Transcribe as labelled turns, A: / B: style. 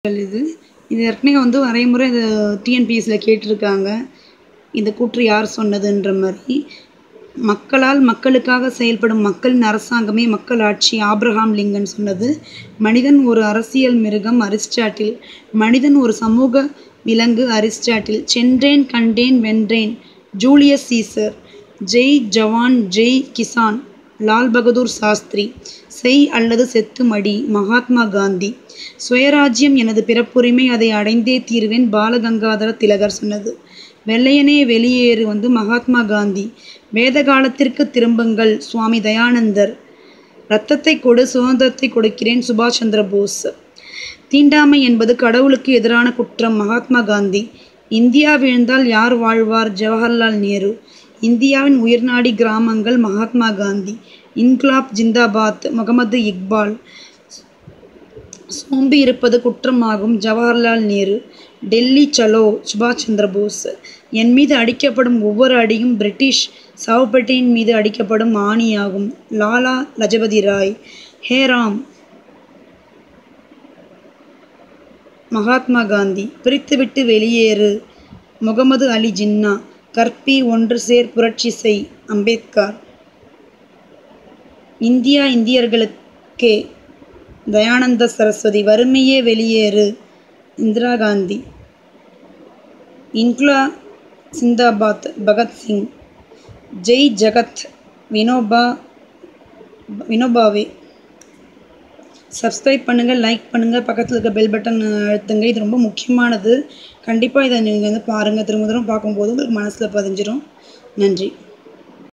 A: இது இது ஏற்கனவே வந்து நிறைய முறை இது டிஎன்பிஎஸ்சியில் கேட்டிருக்காங்க இந்த கூற்று யார் சொன்னதுன்ற மாதிரி மக்களால் மக்களுக்காக செயல்படும் மக்களின் அரசாங்கமே மக்களாட்சி ஆப்ரஹாம் லிங்கன் சொன்னது மனிதன் ஒரு அரசியல் மிருகம் அரிஸ்டாட்டில் மனிதன் ஒரு சமூக விலங்கு அரிஸ்டாட்டில் சென்றேன் கண்டேன் வென்றேன் ஜூலியஸ் சீசர் ஜெய் ஜவான் ஜெய் கிசான் லால் பகதூர் சாஸ்திரி செய் அல்லது செத்து மடி மகாத்மா காந்தி சுயராஜ்யம் எனது பிறப்புரிமை அதை அடைந்தே தீருவேன் பாலகங்காதர திலகர் சொன்னது வெள்ளையனே வெளியேறு வந்து மகாத்மா காந்தி வேத காலத்திற்கு திரும்புங்கள் சுவாமி தயானந்தர் இரத்தத்தை கொடு சுதந்திரத்தை கொடுக்கிறேன் சுபாஷ் சந்திர போஸ் தீண்டாமை என்பது கடவுளுக்கு எதிரான குற்றம் மகாத்மா காந்தி இந்தியா விழுந்தால் யார் வாழ்வார் ஜவஹர்லால் நேரு இந்தியாவின் உயிர்நாடி கிராமங்கள் மகாத்மா காந்தி இன்குலாப் ஜிந்தாபாத் முகமது இக்பால் சோம்பி இருப்பது குற்றமாகும் ஜவஹர்லால் நேரு டெல்லி சலோ சுபாஷ் சந்திர போஸ் என் மீது அடிக்கப்படும் ஒவ்வொரு அடியும் பிரிட்டிஷ் சவப்பெட்டியின் மீது அடிக்கப்படும் ஆணியாகும் லாலா லஜபதி ராய் ஹே ராம் மகாத்மா காந்தி பிரித்துவிட்டு வெளியேறு முகமது அலி ஜின்னா கற்பி ஒன்று சேர் புரட்சி செய் அம்பேத்கர் இந்தியா இந்தியர்களுக்கே தயானந்த சரஸ்வதி வறுமையே வெளியேறு இந்திரா காந்தி இன்குலா சிந்தாபாத் பகத்சிங் ஜெய் ஜகத் வினோபா வினோபாவே சப்ஸ்கிரைப் பண்ணுங்கள் லைக் பண்ணுங்கள் பக்கத்தில் இருக்க பெல் பட்டன் அழுத்துங்க இது ரொம்ப முக்கியமானது கண்டிப்பாக இதை நீங்கள் வந்து பாருங்கள் திரும்ப திரும்ப பார்க்கும்போது உங்களுக்கு மனசில் பதிஞ்சிரும் நன்றி